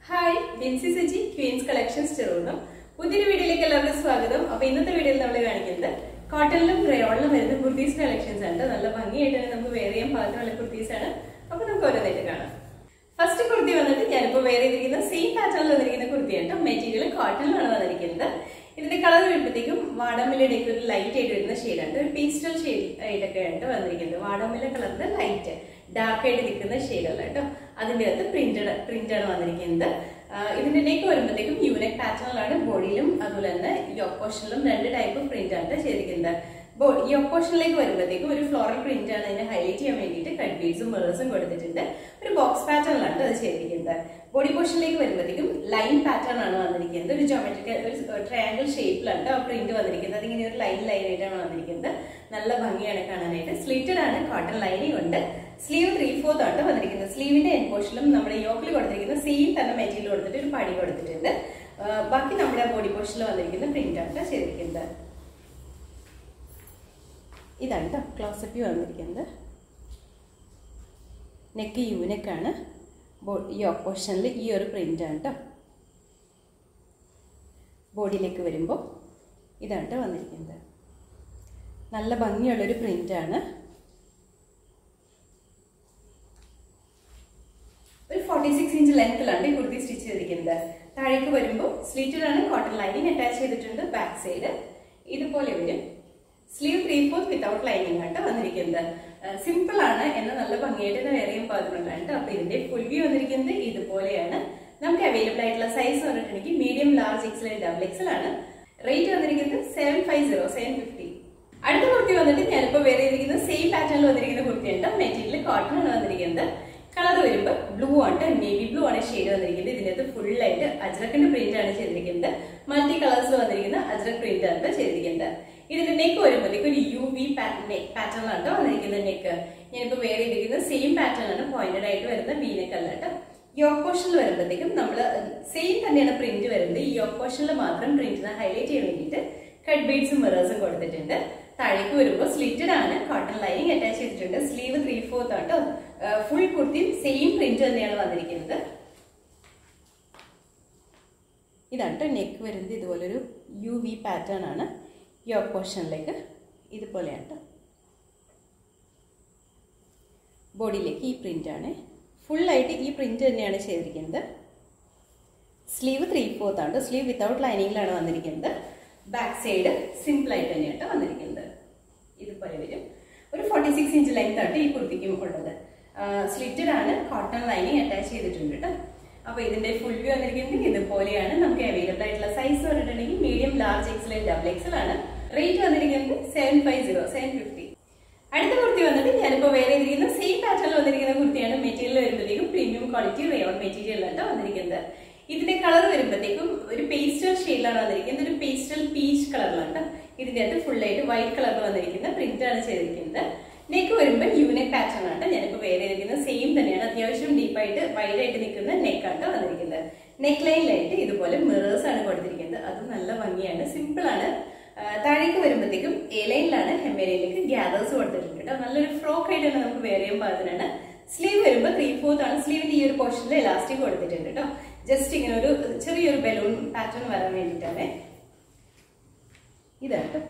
hi Binsy Saji queens collections Cherukunam പുതിയൊരു വീഡിയോയിലേക്ക് എല്ലാവർക്കും സ്വാഗതം അപ്പൊ ഇന്നത്തെ വീഡിയോയിൽ നമ്മൾ കാണിക്കുന്നത് കോട്ടണിലും ക്രയോണിലും വരുന്ന കുർത്തീസ് കളക്ഷൻസ് ആണ് നല്ല ഭംഗിയായിട്ട് തന്നെ നമുക്ക് വേറെ ചെയ്യാൻ പാകത്തിനുള്ള കുർത്തീസ് ആണ് അപ്പൊ നമുക്ക് ഓരോന്നായിട്ട് കാണാം ഫസ്റ്റ് കുർത്തി വന്നിട്ട് ഞാനിപ്പോ വേറെ ചെയ്തിരിക്കുന്ന സെയിം പാറ്റേണിൽ വന്നിരിക്കുന്ന കുർത്തിയാണ് മെറ്റീരിയൽ കോട്ടണിലാണ് വന്നിരിക്കുന്നത് ഇതിന്റെ കളർ വരുമ്പോഴത്തേക്കും വാടാമല്ലയുടെ ഒക്കെ ഒരു ലൈറ്റ് ആയിട്ട് വരുന്ന ഷെയ്ഡാണ് ഒരു പേസ്റ്റൽ ഷെയ്ഡ് ആയിട്ടൊക്കെ ആയിട്ട് വന്നിരിക്കുന്നത് വാടാമല്ല കളറിന്റെ ലൈറ്റ് ഡാർക്ക് ആയിട്ട് നിൽക്കുന്ന ഷെയ്ഡല്ല കേട്ടോ അതിന്റെ അകത്ത് പ്രിന്റഡ് പ്രിന്റ് ആണ് വന്നിരിക്കുന്നത് ആഹ് ഇതിന്റെ നെക്ക് വരുമ്പോഴത്തേക്കും യൂണിക് പാറ്റേണിലാണ് ബോഡിയിലും അതുപോലെ തന്നെ യോക്ക് പോർഷനിലും രണ്ട് ടൈപ്പ് പ്രിന്റ് ആണ് ചെയ്തിരിക്കുന്നത് ബോഡി യോക്ക് പോർഷനിലേക്ക് വരുമ്പോഴത്തേക്കും ഒരു ഫ്ലോറൽ പ്രിന്റ് ആണ് അതിനെ ഹൈലൈറ്റ് ചെയ്യാൻ വേണ്ടിയിട്ട് കട്ട് ബീഡ്സും മിറേഴ്സും കൊടുത്തിട്ടുണ്ട് ഒരു ബോക്സ് പാറ്റേണിലാണ് അത് ചെയ്തിരിക്കുന്നത് ബോഡി പോർഷനിലേക്ക് വരുമ്പോഴത്തേക്കും ലൈൻ പാറ്റേൺ ആണ് വന്നിരിക്കുന്നത് ഒരു ജോമെട്രിക്കൽ ഒരു ട്രയാങ്കിൾ ഷേപ്പിലാണ് ആ പ്രിന്റ് വന്നിരിക്കുന്നത് അതിങ്ങനെ ഒരു ലൈൻ ലൈൻ ആയിട്ടാണ് വന്നിരിക്കുന്നത് നല്ല ഭംഗിയാണ് കാണാനായിട്ട് സ്ലിറ്റഡ് ആണ് കോട്ടൺ ലൈനിങ് ഉണ്ട് സ്ലീവ് ത്രീ ഫോർത്ത് ആണ് വന്നിരിക്കുന്നത് സ്ലീവിന്റെ എൻ പോർഷനിലും നമ്മുടെ യോക്കിൽ കൊടുത്തിരിക്കുന്ന സെയിം തന്നെ മെറ്റീരിയൽ കൊടുത്തിട്ട് ഒരു പടി കൊടുത്തിട്ടുണ്ട് ആ, ബാക്കി നമ്മുടെ ബോഡി പോർഷനിൽ വന്നിരിക്കുന്ന പ്രിന്റ് ആണ് ചെയ്തിരിക്കുന്നത് ഇതാണ് കേട്ടോ ക്ലോസപ്പ് വ്യൂ വന്നിരിക്കുന്നത് നെക്ക് യൂനെക്കാണ് ഈ ഓപ്പോഷനിൽ ഈ ഒരു പ്രിന്റ് ആണ് കേട്ടോ ബോഡിയിലേക്ക് വരുമ്പോൾ ഇതാണ് കേട്ടോ വന്നിരിക്കുന്നത് നല്ല ഭംഗിയുള്ളൊരു പ്രിന്റ് ആണ് ഒരു ഫോർട്ടി സിക്സ് ഇഞ്ച് ലെങ്ത്തിലാണ് ഈ കുർത്തി സ്റ്റിച്ച് ചെയ്തിരിക്കുന്നത് താഴേക്ക് വരുമ്പോൾ സ്ലീറ്റിലാണ് കോട്ടൺ ലൈനിങ് അറ്റാച്ച് ചെയ്തിട്ടുണ്ട് ബാക്ക് സൈഡ് ഇതുപോലെ വരും sleeve three fourth without lining ആയിട്ട് വന്നിരിക്കുന്നത് സിമ്പിൾ ആണ് എന്നാൽ നല്ല ഭംഗിയായിട്ട് തന്നെ വേറെയും പാകത്തിനുണ്ട് അപ്പൊ ഇതിന്റെ ഫുൾ വ്യൂ വന്നിരിക്കുന്നത് ഇതുപോലെയാണ് നമുക്ക് അവൈലബിൾ ആയിട്ടുള്ള സൈസ് പറഞ്ഞിട്ടുണ്ടെങ്കിൽ medium large XL double XL ആണ് റേറ്റ് വന്നിരിക്കുന്നത് seven five zero seven fifty അടുത്ത കുർത്തി വന്നിട്ട് ഞാനിപ്പോ വേറെ ചെയ്തിരിക്കുന്ന സെയിം പാറ്റേണിൽ വന്നിരിക്കുന്ന കുർത്തിയുണ്ട് മെറ്റീരിയൽ കോട്ടൺ ആണ് വന്നിരിക്കുന്നത് കളർ വരുമ്പോൾ ബ്ലൂ ആണ് നേവി ബ്ലൂ ആണ് ഷെയ്ഡ് വന്നിരിക്കുന്നത് ഇതിനകത്ത് ഫുൾ ആയിട്ട് അജ്രക്കിന്റെ പ്രിന്റ് ആണ് ചെയ്തിരിക്കുന്നത് മൾട്ടി കളേഴ്സിൽ വന്നിരിക്കുന്ന അജ്രക് പ്രിന്റ് ആണ് ചെയ്തിരിക്കുന്നത് ഇതിന്റെ നെക്ക് വരുമ്പോഴത്തേക്ക് ഒരു യു വി പാറ്റേണിലാണ് വന്നിരിക്കുന്നത് നെക്ക് ഞാനിപ്പോ വേറെ ചെയ്തിരിക്കുന്നത് സെയിം പാറ്റേൺ ആണ് പോയിന്റഡ് ആയിട്ട് വരുന്ന വി നെക്ക് അല്ല കേട്ടോ യോക്ക് പോർഷനിൽ വരുമ്പോഴത്തേക്കും നമ്മൾ സെയിം തന്നെയാണ് പ്രിന്റ് വരുന്നത് ഈ യോക്ക് പോർഷനിൽ മാത്രം പ്രിന്റിനെ ഹൈലൈറ്റ് ചെയ്യാൻ വേണ്ടിയിട്ട് കട്ട് ബീഡ്സും മിറേഴ്സും കൊടുത്തിട്ടുണ്ട് താഴേക്ക് വരുമ്പോൾ സ്ലിറ്റഡ് ആണ് കോട്ടൺ ലൈനിങ് അറ്റാച്ച് ചെയ്തിട്ടുണ്ട് സ്ലീവ് ത്രീ ഫോർത്ത് ആട്ടോ ഫുൾ കുർത്തിയും സെയിം പ്രിന്റ് തന്നെയാണ് വന്നിരിക്കുന്നത് ഇതാണ് കേട്ടോ നെക്ക് വരുന്നത് ഇതുപോലൊരു യു വി പാറ്റേൺ ആണ് യോക്ക് പോർഷനിലേക്ക് ഇതുപോലെയാണ് കേട്ടോ ബോഡിയിലേക്ക് ഈ പ്രിന്റ് ആണ് ഫുള്ളായിട്ട് ഈ പ്രിന്റ് തന്നെയാണ് ചെയ്തിരിക്കുന്നത് സ്ലീവ് ത്രീ ഫോർത്ത് ആണ് സ്ലീവ് വിത്തൗട്ട് ലൈനിങ്ങിലാണ് വന്നിരിക്കുന്നത് ബാക്ക് സൈഡ് സിമ്പിൾ ആയിട്ട് തന്നെയാണ് വന്നിരിക്കുന്നത് ഇതുപോലെ വരും ഒരു ഫോർട്ടി സിക്സ് ഇഞ്ച് ലെങ്ത് ആണ് ഈ കുർത്തിക്കും ഉള്ളത് സ്ലിറ്റഡ് ആണ് കോട്ടൺ ലൈനിങ് അറ്റാച്ച് ചെയ്തിട്ടുണ്ട് കേട്ടോ അപ്പൊ ഇതിന്റെ ഫുൾ വ്യൂ വന്നിരിക്കുന്നത് ഇതുപോലെയാണ് നമുക്ക് അവൈലബിൾ ആയിട്ടുള്ള സൈസ് പറഞ്ഞിട്ടുണ്ടെങ്കിൽ medium large XL double XL ആണ് റേറ്റ് വന്നിരിക്കുന്നത് seven five zero seven fifty അടുത്ത കുർത്തി വന്നിട്ട് ഞാനിപ്പോ വേറെ ഇരിക്കുന്ന സെയിം പാറ്റേണിൽ വന്നിരിക്കുന്ന കുർത്തിയാണ് മെറ്റീരിയൽ വരുമ്പോഴത്തേക്കും പ്രീമിയം ക്വാളിറ്റി റേവൺ മെറ്റീരിയൽ ആണ് വന്നിരിക്കുന്നത് ഇതിന്റെ കളർ വരുമ്പോഴത്തേക്കും ഒരു പേസ്റ്റൽ ഷെയ്ഡിലാണ് വന്നിരിക്കുന്നത് ഒരു പേസ്റ്റൽ പീച്ച് കളറിലാണ് ഇതിന്റെ അകത്ത് ഫുൾ ആയിട്ട് വൈറ്റ് കളറിൽ വന്നിരിക്കുന്ന പ്രിന്റ് ആണ് ചെയ്തിരിക്കുന്നത് നെക്ക് വരുമ്പോൾ യൂണിക് പാറ്റേൺ ആണ് ഞാനിപ്പോ വേറെ ഇരിക്കുന്ന സെയിം തന്നെയാണ് അത്യാവശ്യം ഡീപ്പായിട്ട് വൈഡ് ആയിട്ട് നിൽക്കുന്ന നെക്കാണ് വന്നിരിക്കുന്നത് നെക്ക് ലൈനിലായിട്ട് ഇതുപോലെ മിറേഴ്സ് ആണ് കൊടുത്തിരിക്കുന്നത് അത് നല്ല ഭംഗിയാണ് സിമ്പിൾ ആണ് ആ, താഴേക്ക് വരുമ്പോഴത്തേക്കും എ ലൈനിലാണ് ഹെമ്മേരയിലേക്ക് ഗ്യാദേഴ്സ് കൊടുത്തിട്ടുണ്ട് കേട്ടോ നല്ലൊരു ഫ്രോക്ക് ആയിട്ട് തന്നെ നമുക്ക് വേറെ ചെയ്യാൻ പാകത്തിനാണ് സ്ലീവ് വരുമ്പോൾ ത്രീ ഫോർത്ത് ആണ് സ്ലീവിന്റെ ഈ ഒരു പോർഷനിൽ എലാസ്റ്റിക് കൊടുത്തിട്ടുണ്ട് കേട്ടോ ജസ്റ്റ് ഇങ്ങനെ ഒരു ചെറിയൊരു ബലൂൺ പാറ്റേൺ വരാൻ വേണ്ടിയിട്ടാണ് ഇതാണ് കേട്ടോ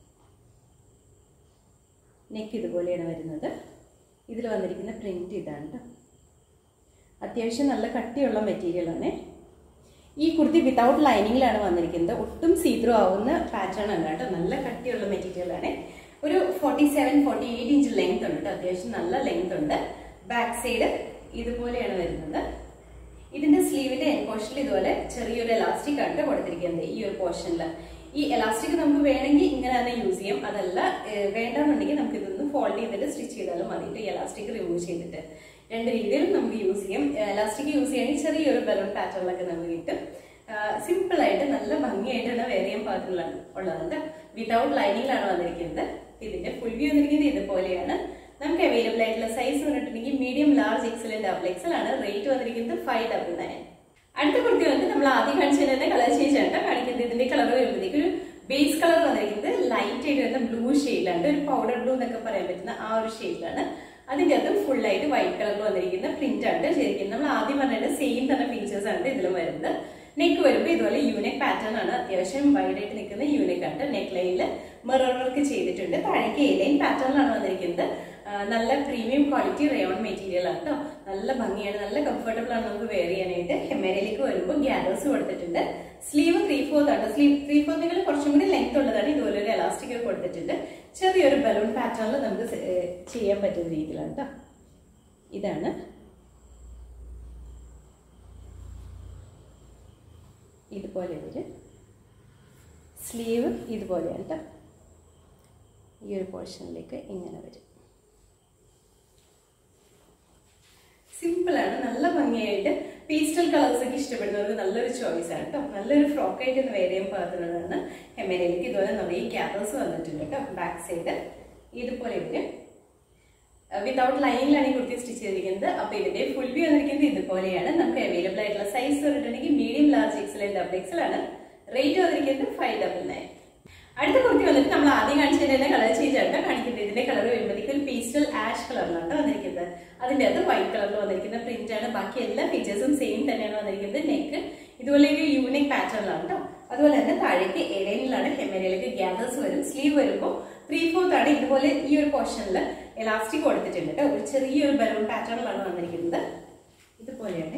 നെക്ക് ഇതുപോലെയാണ് വരുന്നത് ഇതിൽ വന്നിരിക്കുന്ന പ്രിന്റ് ഇതാണ് കേട്ടോ അത്യാവശ്യം നല്ല കട്ടിയുള്ള മെറ്റീരിയലാണ് ഈ കുർത്തി വിത്തൗട്ട് ലൈനിങ്ങിലാണ് വന്നിരിക്കുന്നത് ഒട്ടും സീത്രൂ ആവുന്ന പാറ്റേൺ അല്ല കേട്ടോ നല്ല കട്ടിയുള്ള മെറ്റീരിയലാണ് ഒരു forty seven forty eight inch length ഉണ്ട് കേട്ടോ അത്യാവശ്യം നല്ല ലെങ്ത് ഉണ്ട് ബാക്ക് സൈഡ് ഇതുപോലെയാണ് വരുന്നത് ഇതിന്റെ സ്ലീവിന്റെ എൻ പോർഷനിൽ ഇതുപോലെ ചെറിയൊരു എലാസ്റ്റിക് ആണ് കൊടുത്തിരിക്കുന്നത് ഈ ഒരു പോർഷനിൽ ഈ എലാസ്റ്റിക് നമുക്ക് വേണമെങ്കിൽ ഇങ്ങനെ തന്നെ യൂസ് ചെയ്യാം അതല്ല ഏഹ്, വേണ്ടാന്നുണ്ടെങ്കിൽ നമുക്ക് ഇതൊന്ന് ഫോൾഡ് ചെയ്തിട്ട് സ്റ്റിച്ച് ചെയ്താലും മതി ഈ എലാസ്റ്റിക് റിമൂവ് ചെയ്തിട്ട് രണ്ട് രീതിയിലും നമുക്ക് യൂസ് ചെയ്യാം എലാസ്റ്റിക് യൂസ് ചെയ്യുകയാണെങ്കിൽ ചെറിയൊരു ബലൂൺ പാറ്റേണിലൊക്കെ നമുക്ക് കിട്ടും സിമ്പിൾ ആയിട്ട് നല്ല ഭംഗിയായിട്ടാണ് വേറെ ചെയ്യാൻ പാകത്തിലാണ് ഉള്ളത് വിതൗട്ട് ലൈനിങ്ങിലാണ് വന്നിരിക്കുന്നത് ഇതിന്റെ ഫുൾ വ്യൂ വന്നിരിക്കുന്നത് ഇതുപോലെയാണ് നമുക്ക് അവൈലബിൾ ആയിട്ടുള്ള സൈസ് പറഞ്ഞിട്ടുണ്ടെങ്കിൽ medium large XL double XL ആണ് റേറ്റ് വന്നിരിക്കുന്നത് ഫൈവ് ഡബിൾ നയൻ അടുത്ത കുർത്തി വന്നിട്ട് നമ്മൾ ആദ്യം കാണിച്ചത് തന്നെ കളർ ചേഞ്ച് ആണ് കാണിക്കുന്നത് ഇതിന്റെ കളർ വരുമ്പോഴത്തേക്ക് ഒരു ബേസ് കളർ വന്നിരിക്കുന്നത് ലൈറ്റ് ആയിട്ട് വരുന്ന ബ്ലൂ ഷെയ്ഡിലാണ് ഒരു പൗഡർ ബ്ലൂ എന്നൊക്കെ പറയാൻ പറ്റുന്ന ആ ഒരു ഷെയ്ഡിലാണ് അതിന്റെ അകത്ത് ഫുൾ ആയിട്ട് വൈറ്റ് കളറിൽ വന്നിരിക്കുന്ന പ്രിന്റ് ആണ് ശരിക്കും നമ്മൾ ആദ്യം പറഞ്ഞിട്ട് സെയിം തന്നെ ഫീച്ചേഴ്സ് ആണ് ഇതിലും വരുന്നത് നെക്ക് വരുമ്പോൾ ഇതുപോലെ യൂണിക് പാറ്റേൺ ആണ് അത്യാവശ്യം വൈഡ് ആയിട്ട് നിൽക്കുന്ന യൂണിക് ആണ് നെക്ക് ലൈനിൽ മിറർ വർക്ക് ചെയ്തിട്ടുണ്ട് താഴേക്ക് എ ലൈൻ പാറ്റേണിലാണ് വന്നിരിക്കുന്നത് ആ, നല്ല പ്രീമിയം ക്വാളിറ്റി റയോൺ മെറ്റീരിയൽ ആണ് കേട്ടോ നല്ല ഭംഗിയാണ് നല്ല കംഫർട്ടബിൾ ആണ് നമുക്ക് വെയർ ചെയ്യാനായിട്ട് ഹെമേരയിലേക്ക് വരുമ്പോൾ ഗ്യാദേഴ്സ് കൊടുത്തിട്ടുണ്ട് സ്ലീവ് ത്രീ ഫോർത്ത് ആണ് സ്ലീവ് ത്രീ ഫോർത്തിനെക്കാൾ കുറച്ചും കൂടി ലെങ്ത് ഉള്ളതാണ് ഇതുപോലെ ഒരു എലാസ്റ്റിക് കൊടുത്തിട്ടുണ്ട് ചെറിയൊരു ബലൂൺ പാറ്റേണിൽ നമുക്ക് സെ- ഏ, ചെയ്യാൻ പറ്റുന്ന രീതിയിലാണ് കേട്ടോ ഇതാണ് ഇതുപോലെ വരും സ്ലീവ് ഇതുപോലെയാണ് കേട്ടോ ഈ ഒരു പോർഷനിലേക്ക് ഇങ്ങനെ വരും സിമ്പിൾ ആണ് നല്ല ഭംഗിയായിട്ട് പേസ്റ്റൽ കളേഴ്സ് ഒക്കെ ഇഷ്ടപ്പെടുന്നവർക്ക് നല്ലൊരു ചോയ്സ് ആണ് കേട്ടോ നല്ലൊരു ഫ്രോക്ക് ആയിട്ട് ഒന്ന് വേറെ ചെയ്യാൻ പാകത്തിനുള്ളതാണ് എമ്മയിലേക്ക് ഇതുപോലെ നമ്മുടെ ഈ ക്യാബേഴ്സ് വന്നിട്ടുണ്ട് കേട്ടോ ബാക്ക് സൈഡ് ഇതുപോലെ വരും വിതൗട്ട് ലൈനിലാണ് ഈ കുർത്തി സ്റ്റിച്ച് ചെയ്തിരിക്കുന്നത് അപ്പൊ ഇതിന്റെ ഫുൾ വ്യൂ വന്നിരിക്കുന്നത് ഇതുപോലെയാണ് നമുക്ക് അവൈലബിൾ ആയിട്ടുള്ള സൈസ് പറഞ്ഞിട്ടുണ്ടെങ്കിൽ medium large XL double XL ആണ് റേറ്റ് വന്നിരിക്കുന്നത് ഫൈവ് ഡബിൾ നയൻ അടുത്ത കുർത്തി വന്നിട്ട് നമ്മൾ ആദ്യം കാണിച്ചതിന്റെ കളർ ചേഞ്ച് ആണ് കാണിക്കുന്നത് ഇതിന്റെ കളർ വരുമ്പോഴത്തേക്ക് ഒരു പീസ്റ്റൽ ആഷ് കളറിലാണ് വന്നിരിക്കുന്നത് അതിന്റെ അകത്ത് വൈറ്റ് കളറിൽ വന്നിരിക്കുന്ന പ്രിന്റ് ആണ് ബാക്കി എല്ലാ ഫീച്ചേഴ്സും സെയിം തന്നെയാണ് വന്നിരിക്കുന്നത് നെക്ക് ഇതുപോലെ ഒരു യൂണിക് പാറ്റേണിലാണ് കേട്ടോ അതുപോലെ തന്നെ താഴേക്ക് എലൈനിലാണ് ഹെമേരയിലേക്ക് ഗ്യാദേഴ്സ് വരും സ്ലീവ് വരുമ്പോൾ ത്രീ ഫോർത്ത് ആണ് ഇതുപോലെ ഈ ഒരു പോർഷനിൽ എലാസ്റ്റിക് കൊടുത്തിട്ടുണ്ട് കേട്ടോ ഒരു ചെറിയൊരു ബലൂൺ പാറ്റേണിലാണ് വന്നിരിക്കുന്നത് ഇതുപോലെയാണ്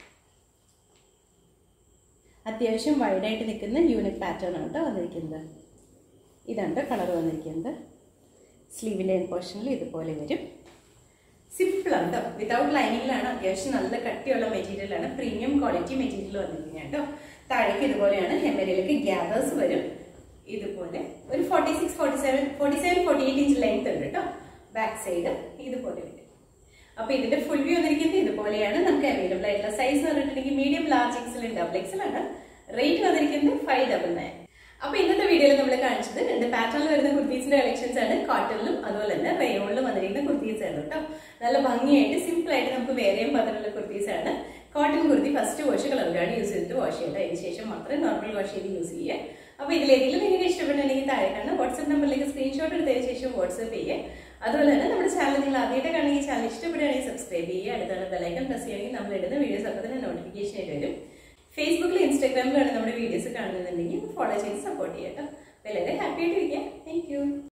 അത്യാവശ്യം വൈഡായിട്ട് നിൽക്കുന്ന യൂണിക് പാറ്റേൺ ആണ് കേട്ടോ വന്നിരിക്കുന്നത് ഇതാണ് കളർ വന്നിരിക്കുന്നത് സ്ലീവിൻ്റെ പോർഷനിൽ ഇതുപോലെ വരും സിമ്പിൾ ആണ് കേട്ടോ വിതൗട്ട് ലൈനിങ്ങിലാണ് അത്യാവശ്യം നല്ല കട്ടിയുള്ള മെറ്റീരിയലാണ് പ്രീമിയം ക്വാളിറ്റി മെറ്റീരിയൽ വന്നിരിക്കുന്നത് കേട്ടോ താഴേക്ക് ഇതുപോലെയാണ് ഹെമരയിലേക്ക് ഗ്യാദേഴ്സ് വരും ഇതുപോലെ ഒരു forty six forty seven forty seven forty eight inch length ഉണ്ട് കേട്ടോ ബാക്ക് സൈഡ് ഇതുപോലെ വരും അപ്പൊ ഇതിന്റെ ഫുൾ വ്യൂ വന്നിരിക്കുന്നത് ഇതുപോലെയാണ് നമുക്ക് അവൈലബിൾ ആയിട്ടുള്ള സൈസ് പറഞ്ഞിട്ടുണ്ടെങ്കിൽ medium large XL double XL ആണ് റേറ്റ് വന്നിരിക്കുന്നത് ഫൈവ് ഡബിൾ നയൻ അപ്പൊ ഇന്നത്തെ വീഡിയോയിൽ നമ്മൾ കാണിച്ചത് രണ്ട് പാറ്റേണിൽ വരുന്ന കുർത്തീസിന്റെ കളക്ഷൻസ് ആണ് കോട്ടണിലും അതുപോലെ തന്നെ റയോണിലും വന്നിരിക്കുന്ന കുർത്തീസ് ആണ് കേട്ടോ നല്ല ഭംഗിയായിട്ട് സിമ്പിൾ ആയിട്ട് നമുക്ക് വേറെ ചെയ്യാൻ പറ്റുന്ന കുർത്തീസ് ആണ് കോട്ടൺ കുർത്തി ഫസ്റ്റ് വാഷ് കളറിലാണ് യൂസ് ചെയ്തിട്ട് വാഷ് ചെയ്യേണ്ട അതിന് ശേഷം മാത്രമേ നോർമൽ വാഷ് ചെയ്ത് യൂസ് ചെയ്യുക അപ്പൊ ഇതിലേതെങ്കിലും നിങ്ങൾക്ക് ഇഷ്ടപ്പെട്ടുണ്ടെങ്കിൽ താഴെ കാണുന്ന വാട്സ്ആപ്പ് നമ്പറിലേക്ക് സ്ക്രീൻഷോട്ട് എടുത്തതിന് ശേഷം വാട്സ്ആപ്പ് ചെയ്യുക അതുപോലെ തന്നെ നമ്മുടെ ചാനൽ നിങ്ങൾ ആദ്യമായിട്ട് കാണുമെങ്കിൽ ചാനൽ ഇഷ്ടപ്പെടുകയാണെങ്കിൽ സബ്സ്ക്രൈബ് ചെയ്യുക അടുത്താണ് ബെലൈക്കൺ പ്രസ് ചെയ്യുകയാണെങ്കിൽ നമ്മൾ ഇടുന്ന വീഡിയോസ് അപ്പോൾ തന്നെ നോട്ടിഫിക്കേഷൻ ആയിട്ട് വരും ഫേസ്ബുക്കിലും ഇൻസ്റ്റാഗ്രാമിലാണ് നമ്മുടെ വീഡിയോസ് കാണുന്നുണ്ടെങ്കിൽ ഫോളോ ചെയ്ത് സപ്പോർട്ട് ചെയ്യാം കേട്ടോ അപ്പോൾ എല്ലാവരും ഹാപ്പി ആയിട്ടിരിക്കുക താങ്ക് യു